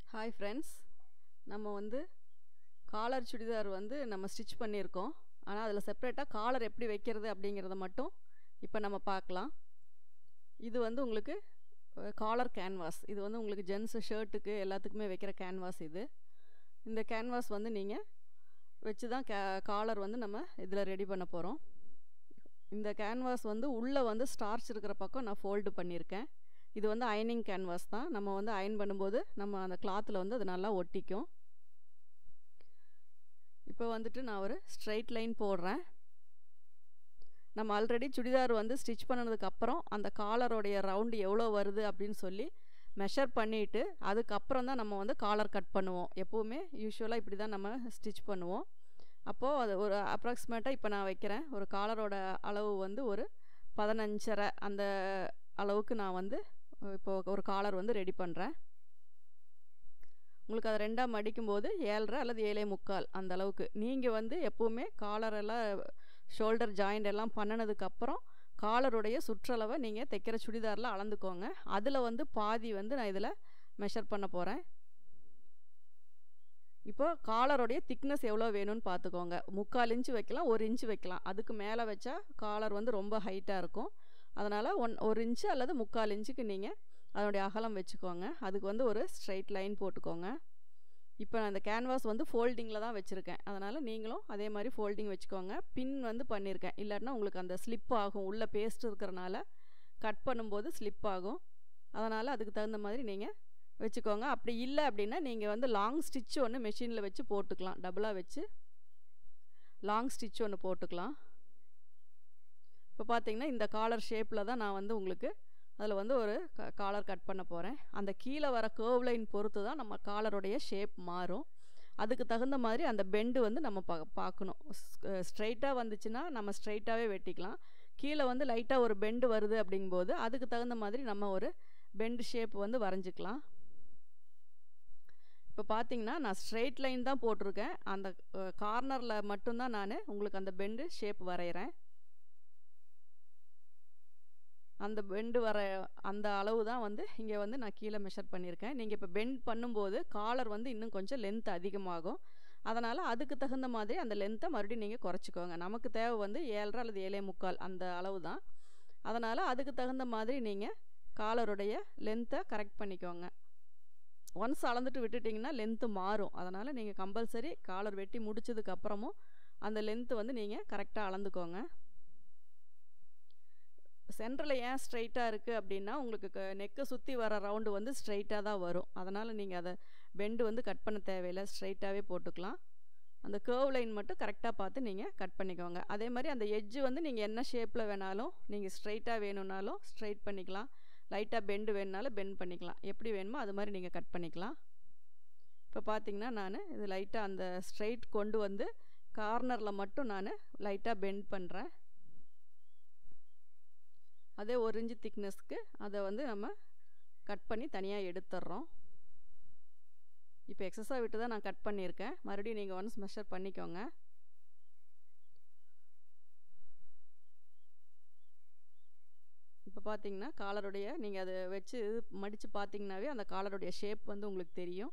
hi friends நம்ம வந்து collar churidar வந்து நம்ம ஸ்டிச் பண்ணியிருக்கோம் ஆனால் அதில் செப்ரேட்டாக காலர் எப்படி வைக்கிறது அப்படிங்கிறத மட்டும் இப்போ நம்ம பார்க்கலாம் இது வந்து உங்களுக்கு காலர் கேன்வாஸ் இது வந்து உங்களுக்கு ஜென்ஸ் ஷர்ட்டுக்கு எல்லாத்துக்குமே வைக்கிற கேன்வாஸ் இது இந்த கேன்வாஸ் வந்து நீங்கள் வச்சு தான் கே காலர் வந்து நம்ம இதில் ரெடி பண்ண போகிறோம் இந்த கேன்வாஸ் வந்து உள்ளே வந்து ஸ்டார்ச் இருக்கிற பக்கம் நான் ஃபோல்டு பண்ணியிருக்கேன் இது வந்து அயனிங் கேன்வாஸ் தான் நம்ம வந்து அயன் பண்ணும்போது நம்ம அந்த கிளாத்தில் வந்து அது நல்லா ஒட்டிக்கும் இப்போ வந்துட்டு நான் ஒரு ஸ்ட்ரைட் லைன் போடுறேன் நம்ம ஆல்ரெடி சுடிதார் வந்து ஸ்டிச் பண்ணதுக்கப்புறம் அந்த காலரோடைய ரவுண்டு எவ்வளோ வருது அப்படின்னு சொல்லி மெஷர் பண்ணிவிட்டு அதுக்கப்புறம் தான் நம்ம வந்து காலர் கட் பண்ணுவோம் எப்போவுமே யூஸ்வலாக இப்படி தான் நம்ம ஸ்டிச் பண்ணுவோம் அப்போது அது ஒரு அப்ராக்சிமேட்டாக இப்போ நான் வைக்கிறேன் ஒரு காலரோட அளவு வந்து ஒரு பதினஞ்சரை அந்த அளவுக்கு நான் வந்து இப்போது ஒரு காலர் வந்து ரெடி பண்ணுறேன் உங்களுக்கு அதை ரெண்டாக மடிக்கும்போது ஏழரை அல்லது ஏழே முக்கால் அந்த அளவுக்கு நீங்கள் வந்து எப்போவுமே காலரெல்லாம் ஷோல்டர் ஜாயிண்ட் எல்லாம் பண்ணினதுக்கப்புறம் காலருடைய சுற்றளவை நீங்கள் தைக்கிற சுடிதாரில் அளந்துக்கோங்க அதில் வந்து பாதி வந்து நான் இதில் மெஷர் பண்ண போகிறேன் இப்போ காலருடைய திக்னஸ் எவ்வளோ வேணும்னு பார்த்துக்கோங்க முக்கால் இன்ச்சு வைக்கலாம் ஒரு இன்ச்சு வைக்கலாம் அதுக்கு மேலே வச்சா காலர் வந்து ரொம்ப ஹைட்டாக இருக்கும் அதனால் ஒன் ஒரு இன்ச்சு அல்லது முக்கால் இன்ச்சுக்கு நீங்கள் அதனுடைய அகலம் வச்சுக்கோங்க அதுக்கு வந்து ஒரு ஸ்ட்ரைட் லைன் போட்டுக்கோங்க இப்போ நான் இந்த கேன்வாஸ் வந்து ஃபோல்டிங்கில் தான் வச்சுருக்கேன் அதனால் நீங்களும் அதே மாதிரி ஃபோல்டிங் வச்சுக்கோங்க பின் வந்து பண்ணியிருக்கேன் இல்லாட்டினா உங்களுக்கு அந்த ஸ்லிப் ஆகும் உள்ளே பேஸ்ட் இருக்கிறனால கட் பண்ணும்போது ஸ்லிப் ஆகும் அதனால் அதுக்கு தகுந்த மாதிரி நீங்கள் வச்சுக்கோங்க அப்படி இல்லை அப்படின்னா நீங்கள் வந்து லாங் ஸ்டிச் ஒன்று மெஷினில் வச்சு போட்டுக்கலாம் டபுளாக வச்சு லாங் ஸ்டிச் ஒன்று போட்டுக்கலாம் இப்போ பார்த்தீங்கன்னா இந்த காலர் ஷேப்பில் தான் நான் வந்து உங்களுக்கு அதில் வந்து ஒரு காலர் கட் பண்ண போகிறேன் அந்த கீழே வர கேர்வ் லைன் பொறுத்து தான் நம்ம காலருடைய ஷேப் மாறும் அதுக்கு தகுந்த மாதிரி அந்த பெண்டு வந்து நம்ம பா பார்க்கணும் ஸ்ட்ரைட்டாக வந்துச்சுன்னா நம்ம ஸ்ட்ரைட்டாகவே வெட்டிக்கலாம் கீழே வந்து லைட்டாக ஒரு பெண்டு வருது அப்படிங்கும்போது அதுக்கு தகுந்த மாதிரி நம்ம ஒரு பெண்டு ஷேப் வந்து வரைஞ்சிக்கலாம் இப்போ பார்த்தீங்கன்னா நான் ஸ்ட்ரெயிட் லைன் தான் போட்டிருக்கேன் அந்த கார்னரில் மட்டும்தான் நான் உங்களுக்கு அந்த பெண்டு ஷேப் வரைகிறேன் அந்த பெண்டு வர அந்த அளவு தான் வந்து இங்கே வந்து நான் கீழே மெஷர் பண்ணியிருக்கேன் நீங்கள் இப்போ பெண்ட் பண்ணும்போது காலர் வந்து இன்னும் கொஞ்சம் லென்த் அதிகமாகும் அதனால் அதுக்கு தகுந்த மாதிரி அந்த லென்த்தை மறுபடியும் நீங்கள் குறைச்சிக்கோங்க நமக்கு தேவை வந்து ஏழரை அல்லது ஏழே முக்கால் அந்த அளவு தான் அதனால் அதுக்கு தகுந்த மாதிரி நீங்கள் காலருடைய லென்த்தை கரெக்ட் பண்ணிக்கோங்க ஒன்ஸ் அளந்துட்டு விட்டுட்டிங்கன்னா லென்த்து மாறும் அதனால் நீங்கள் கம்பல்சரி காலர் வெட்டி முடிச்சதுக்கப்புறமும் அந்த லென்த்து வந்து நீங்கள் கரெக்டாக அளந்துக்கோங்க சென்டரில் ஏன் ஸ்ட்ரைட்டாக இருக்குது அப்படின்னா உங்களுக்கு நெக்கை சுற்றி வர ரவுண்டு வந்து ஸ்ட்ரைட்டாக தான் வரும் அதனால் நீங்கள் அதை பெண்டு வந்து கட் பண்ண தேவையில்லை ஸ்ட்ரைட்டாகவே போட்டுக்கலாம் அந்த கேர்வ் லைன் மட்டும் கரெக்டாக பார்த்து நீங்கள் கட் பண்ணிக்கோங்க அதே மாதிரி அந்த எட்ஜு வந்து நீங்கள் என்ன ஷேப்பில் வேணாலும் நீங்கள் ஸ்ட்ரைட்டாக வேணும்னாலும் ஸ்ட்ரைட் பண்ணிக்கலாம் லைட்டாக பெண்டு வேணுனாலும் பெண்ட் பண்ணிக்கலாம் எப்படி வேணுமோ அது மாதிரி நீங்கள் கட் பண்ணிக்கலாம் இப்போ பார்த்தீங்கன்னா நான் இது லைட்டாக அந்த ஸ்ட்ரைட் கொண்டு வந்து கார்னரில் மட்டும் நான் லைட்டாக பெண்ட் பண்ணுறேன் அதே ஒரு இன்ச்சு திக்னஸ்க்கு அதை வந்து நம்ம கட் பண்ணி தனியாக எடுத்துட்றோம் இப்போ எக்ஸஸாக விட்டு தான் நான் கட் பண்ணியிருக்கேன் மறுபடியும் நீங்கள் ஒன்ஸ் மெஷர் பண்ணிக்கோங்க இப்போ பார்த்தீங்கன்னா காலருடைய நீங்கள் அதை வச்சு இது மடித்து பார்த்தீங்கன்னாவே அந்த காலருடைய ஷேப் வந்து உங்களுக்கு தெரியும்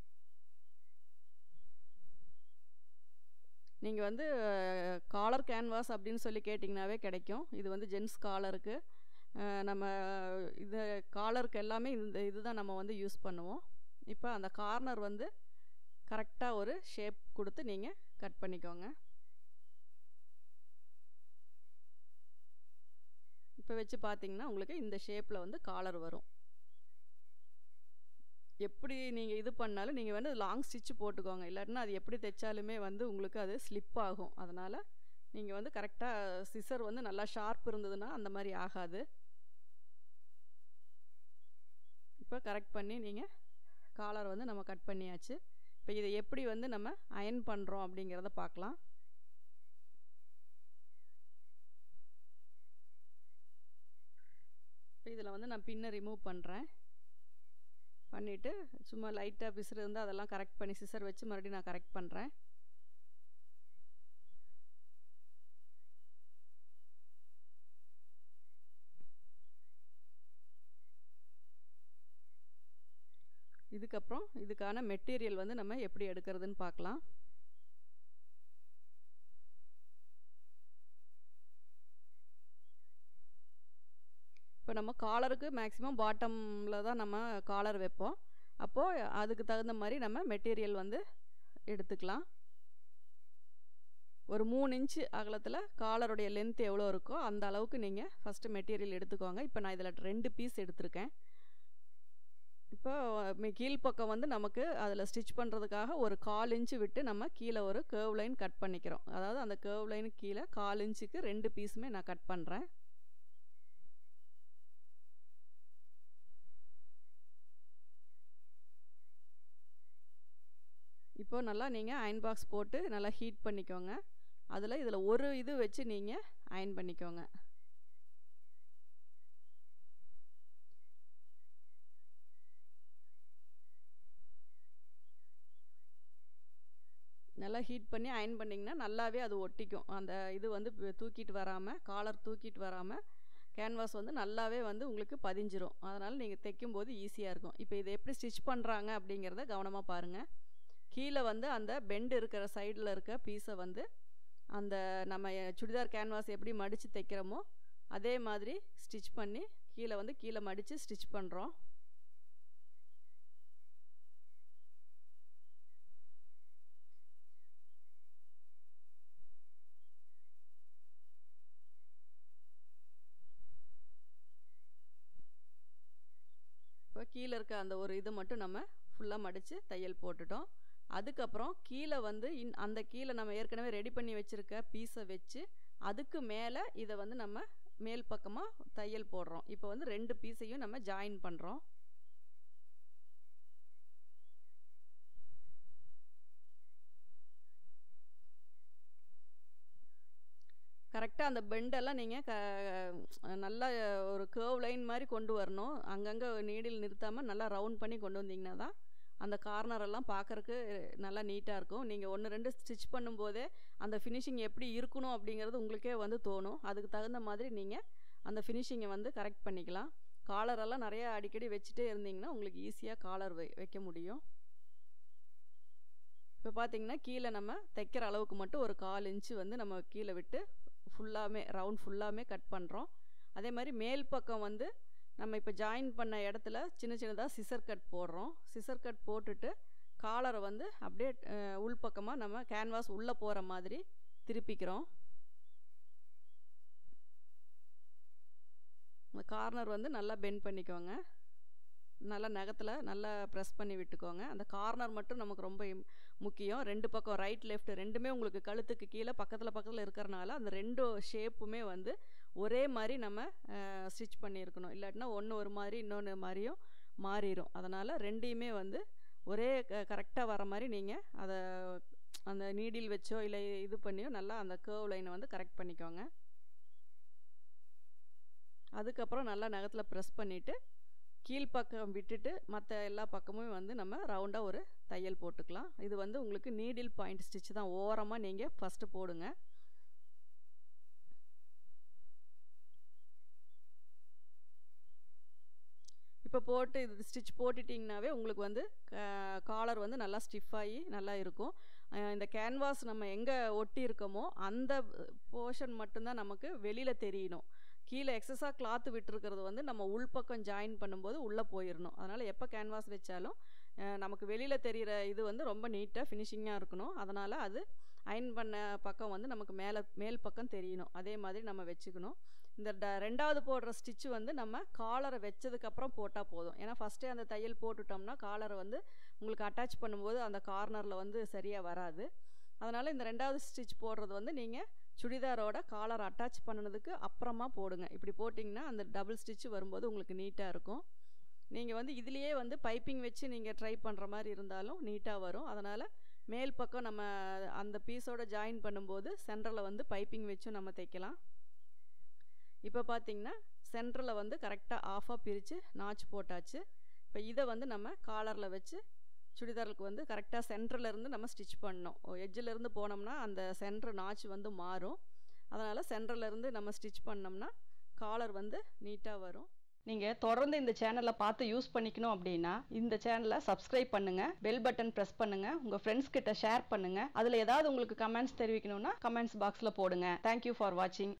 நீங்கள் வந்து காலர் கேன்வாஸ் அப்படின்னு சொல்லி கேட்டிங்கனாவே கிடைக்கும் இது வந்து ஜென்ஸ் காலருக்கு நம்ம இது காலருக்கு எல்லாமே இந்த இது தான் நம்ம வந்து யூஸ் பண்ணுவோம் இப்போ அந்த கார்னர் வந்து கரெக்டாக ஒரு ஷேப் கொடுத்து நீங்கள் கட் பண்ணிக்கோங்க இப்போ வச்சு பார்த்தீங்கன்னா உங்களுக்கு இந்த ஷேப்பில் வந்து காலர் வரும் எப்படி நீங்கள் இது பண்ணாலும் நீங்கள் வந்து லாங் ஸ்டிச் போட்டுக்கோங்க இல்லாட்டினா அது எப்படி தைச்சாலுமே வந்து உங்களுக்கு அது ஸ்லிப் ஆகும் அதனால் நீங்கள் வந்து கரெக்டாக சிசர் வந்து நல்லா ஷார்ப் இருந்ததுன்னா அந்த மாதிரி ஆகாது இப்போ கரெக்ட் பண்ணி நீங்கள் காலர் வந்து நம்ம கட் பண்ணியாச்சு இப்போ இதை எப்படி வந்து நம்ம அயன் பண்ணுறோம் அப்படிங்கிறத பார்க்கலாம் இப்போ இதில் வந்து நான் பின்னை ரிமூவ் பண்ணுறேன் பண்ணிவிட்டு சும்மா லைட்டாக பிசுறு இருந்தால் அதெல்லாம் கரெக்ட் பண்ணி சிசர் வச்சு மறுபடியும் நான் கரெக்ட் பண்ணுறேன் இதுக்கப்புறம் இதுக்கான மெட்டீரியல் வந்து நம்ம எப்படி எடுக்கிறதுன்னு பார்க்கலாம் இப்போ நம்ம காலருக்கு மேக்ஸிமம் பாட்டமில் தான் நம்ம காலர் வைப்போம் அப்போது அதுக்கு தகுந்த மாதிரி நம்ம மெட்டீரியல் வந்து எடுத்துக்கலாம் ஒரு மூணு இன்ச்சு அகலத்தில் காலருடைய லென்த் எவ்வளோ இருக்கோ அந்த அளவுக்கு நீங்கள் ஃபஸ்ட்டு மெட்டீரியல் எடுத்துக்கோங்க இப்போ நான் இதில் ரெண்டு பீஸ் எடுத்திருக்கேன் இப்போ கீழ்ப்பக்கம் வந்து நமக்கு அதில் ஸ்டிச் பண்ணுறதுக்காக ஒரு கால் இன்ச்சு விட்டு நம்ம கீழே ஒரு கேர்வ் லைன் கட் பண்ணிக்கிறோம் அதாவது அந்த கேர்வ் லைனுக்கு கீழே கால் இன்ச்சுக்கு ரெண்டு பீஸுமே நான் கட் பண்ணுறேன் இப்போ நல்லா நீங்கள் அயன் பாக்ஸ் போட்டு நல்லா ஹீட் பண்ணிக்கோங்க அதில் இதில் ஒரு இது வச்சு நீங்கள் அயன் பண்ணிக்கோங்க நல்லா ஹீட் பண்ணி அயன் பண்ணிங்கன்னா நல்லாவே அது ஒட்டிக்கும் அந்த இது வந்து தூக்கிட்டு வராமல் காலர் தூக்கிட்டு வராமல் கேன்வாஸ் வந்து நல்லாவே வந்து உங்களுக்கு பதிஞ்சிரும் அதனால் நீங்கள் தைக்கும்போது ஈஸியாக இருக்கும் இப்போ இதை எப்படி ஸ்டிச் பண்ணுறாங்க அப்படிங்கிறத கவனமாக பாருங்கள் கீழே வந்து அந்த பெண்டு இருக்கிற சைடில் இருக்க பீஸை வந்து அந்த நம்ம சுடிதார் கேன்வாஸ் எப்படி மடித்து தைக்கிறோமோ அதே மாதிரி ஸ்டிச் பண்ணி கீழே வந்து கீழே மடித்து ஸ்டிச் பண்ணுறோம் இப்போ கீழே இருக்க அந்த ஒரு இது மட்டும் நம்ம ஃபுல்லாக மடித்து தையல் போட்டுட்டோம் அதுக்கப்புறம் கீழே வந்து இன் அந்த கீழே நம்ம ஏற்கனவே ரெடி பண்ணி வச்சுருக்க பீஸை வச்சு அதுக்கு மேலே இதை வந்து நம்ம மேல் பக்கமாக தையல் போடுறோம் இப்போ வந்து ரெண்டு பீஸையும் நம்ம ஜாயின் பண்ணுறோம் கரெக்டாக அந்த பெண்டெல்லாம் நீங்கள் க நல்லா ஒரு கேர்வ் லைன் மாதிரி கொண்டு வரணும் அங்கங்கே நீடில் நிறுத்தாமல் நல்லா ரவுண்ட் பண்ணி கொண்டு வந்தீங்கன்னா தான் அந்த கார்னரெல்லாம் பார்க்குறக்கு நல்லா நீட்டாக இருக்கும் நீங்கள் ஒன்று ரெண்டு ஸ்டிச் பண்ணும்போதே அந்த ஃபினிஷிங் எப்படி இருக்கணும் அப்படிங்கிறது உங்களுக்கே வந்து தோணும் அதுக்கு தகுந்த மாதிரி நீங்கள் அந்த ஃபினிஷிங்கை வந்து கரெக்ட் பண்ணிக்கலாம் காலரெல்லாம் நிறையா அடிக்கடி வச்சுட்டே இருந்தீங்கன்னா உங்களுக்கு ஈஸியாக காலர் வை வைக்க முடியும் இப்போ பார்த்தீங்கன்னா கீழே நம்ம தைக்கிற அளவுக்கு மட்டும் ஒரு கால் இன்ச்சு வந்து நம்ம கீழே விட்டு ஃபுல்லாமே ரவுண்ட் ஃபுல்லாமே கட் பண்ணுறோம் அதே மாதிரி மேல் பக்கம் வந்து நம்ம இப்போ ஜாயின் பண்ண இடத்துல சின்ன சின்னதாக சிசர் கட் போடுறோம் சிசர் கட் போட்டுட்டு காலரை வந்து அப்படியே உள்பக்கமாக நம்ம கேன்வாஸ் உள்ளே போகிற மாதிரி திருப்பிக்கிறோம் இந்த கார்னர் வந்து நல்லா பெண்ட் பண்ணிக்கோங்க நல்லா நகத்தில் நல்லா ப்ரெஸ் பண்ணி விட்டுக்கோங்க அந்த கார்னர் மட்டும் நமக்கு ரொம்ப முக்கியம் ரெண்டு பக்கம் ரைட் லெஃப்ட் ரெண்டுமே உங்களுக்கு கழுத்துக்கு கீழே பக்கத்தில் பக்கத்தில் இருக்கிறனால அந்த ரெண்டு ஷேப்புமே வந்து ஒரே மாதிரி நம்ம ஸ்டிச் பண்ணியிருக்கணும் இல்லாட்டினா ஒன்று ஒரு மாதிரி இன்னொன்று மாதிரியும் மாறிடும் அதனால் ரெண்டையுமே வந்து ஒரே க கரெக்டாக வர மாதிரி நீங்கள் அதை அந்த நீடில் வச்சோ இல்லை இது பண்ணியோ நல்லா அந்த கேர்வ் லைனை வந்து கரெக்ட் பண்ணிக்கோங்க அதுக்கப்புறம் நல்லா நகத்தில் ப்ரெஸ் பண்ணிவிட்டு கீழ்ப்பக்கம் விட்டுட்டு மற்ற எல்லா பக்கமும் வந்து நம்ம ரவுண்டாக ஒரு தையல் போட்டுக்கலாம் இது வந்து உங்களுக்கு நீடில் பாயிண்ட் ஸ்டிச் தான் ஓரமாக நீங்கள் ஃபஸ்ட்டு போடுங்க இப்போ போட்டு இது ஸ்டிச் போட்டுட்டிங்கனாவே உங்களுக்கு வந்து காலர் வந்து நல்லா ஸ்டிஃபாகி நல்லா இருக்கும் இந்த கேன்வாஸ் நம்ம எங்கே ஒட்டி இருக்கோமோ அந்த போர்ஷன் மட்டும்தான் நமக்கு வெளியில் தெரியணும் கீழே எக்ஸஸாக கிளாத்து விட்டுருக்கிறது வந்து நம்ம உள்பக்கம் ஜாயின் பண்ணும்போது உள்ளே போயிடணும் அதனால் எப்போ கேன்வாஸ் வச்சாலும் நமக்கு வெளியில் தெரிகிற இது வந்து ரொம்ப நீட்டாக ஃபினிஷிங்காக இருக்கணும் அதனால் அது அயன் பண்ண பக்கம் வந்து நமக்கு மேலே மேல் பக்கம் தெரியணும் அதே மாதிரி நம்ம வச்சுக்கணும் இந்த ட ரெண்டாவது போடுற ஸ்டிச்சு வந்து நம்ம காலரை வச்சதுக்கப்புறம் போட்டால் போதும் ஏன்னா ஃபஸ்ட்டே அந்த தையல் போட்டுட்டோம்னா காலரை வந்து உங்களுக்கு அட்டாச் பண்ணும்போது அந்த கார்னரில் வந்து சரியாக வராது அதனால் இந்த ரெண்டாவது ஸ்டிச் போடுறது வந்து நீங்கள் சுடிதாரோட காலர் அட்டாச் பண்ணினதுக்கு அப்புறமா போடுங்க இப்படி போட்டிங்கன்னா அந்த டபுள் ஸ்டிச்சு வரும்போது உங்களுக்கு நீட்டாக இருக்கும் நீங்கள் வந்து இதுலேயே வந்து பைப்பிங் வச்சு நீங்கள் ட்ரை பண்ணுற மாதிரி இருந்தாலும் நீட்டாக வரும் அதனால் மேல் பக்கம் நம்ம அந்த பீஸோட ஜாயின் பண்ணும்போது சென்டரில் வந்து பைப்பிங் வச்சும் நம்ம தைக்கலாம் இப்போ பார்த்தீங்கன்னா சென்டரில் வந்து கரெக்டாக ஆஃபாக பிரித்து நாச் போட்டாச்சு இப்போ இதை வந்து நம்ம காலரில் வச்சு சுடிதாருக்கு வந்து கரெக்டாக சென்டரில் இருந்து நம்ம ஸ்டிச் பண்ணோம் எட்ஜில் இருந்து போனோம்னா அந்த சென்டர் நாச் வந்து மாறும் அதனால் சென்டரில் இருந்து நம்ம ஸ்டிச் பண்ணோம்னா காலர் வந்து நீட்டாக வரும் நீங்கள் தொடர்ந்து இந்த சேனலை பார்த்து யூஸ் பண்ணிக்கணும் அப்படின்னா இந்த சேனலை சப்ஸ்கிரைப் பண்ணுங்கள் பெல் பட்டன் ப்ரெஸ் பண்ணுங்கள் உங்கள் ஃப்ரெண்ட்ஸ் கிட்ட ஷேர் பண்ணுங்கள் அதில் ஏதாவது உங்களுக்கு கமெண்ட்ஸ் தெரிவிக்கணும்னா கமெண்ட்ஸ் பாக்ஸில் போடுங்க தேங்க்யூ ஃபார் வாட்சிங்